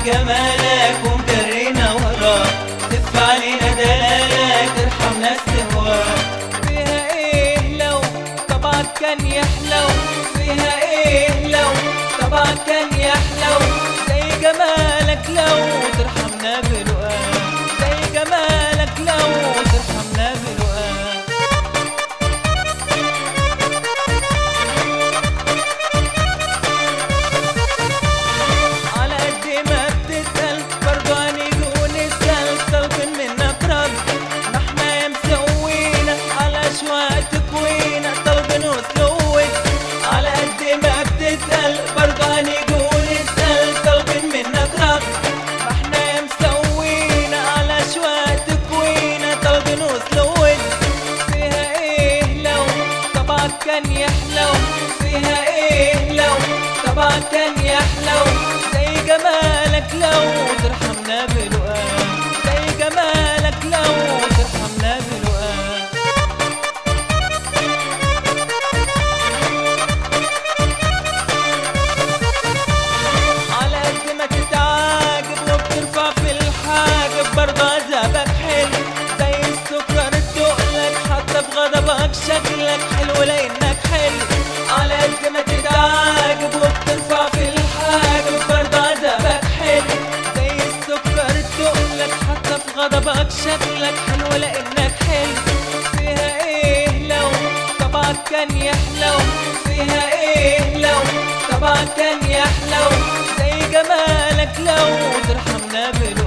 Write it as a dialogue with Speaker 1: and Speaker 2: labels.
Speaker 1: جمالك ومجرينا وراك تف علينا دلالك ترحم ناس تهواك فيها ايه لو طبعك كان يحلو فيها ايه لو طبعك كان يحلو زي جمالك لو ترحمنا بلقاك زي جمالك لو ترحمنا بلقاك على قد ما بتسأل برضو هنيجي ونسأل طالبين منك رد ما احنا يا مسوينا على شوية تكوينا طالبين وسلوك على قد ما بتسأل برضو هنيجي ونسأل طالبين منك رد ما احنا يا مسوينا على شوية تكوينا طالبين وسلوك فيها ايه لو طبعك كان يحلو فيها ايه لو طبعك كان يحلو زي جمالك لو ترحمنا بلقاك زي جمالك لو ترحمنا بلقاك على قد ما تتعاجب وبترفع في الحاجب برضه عذابك حلو زي السكر تقلك حتى في غضبك شكلك حلو لانك حلو على قد ما تتعاجب وبترفع في الحاجب برضه عذابك حلو زي السكر تقلك حتى في غضبك شكلك حلو لانك حلو فيها ايه لو طبعك كان يحلو فيها ايه لو طبعك كان يحلو زي جمالك لو ترحمنا بلو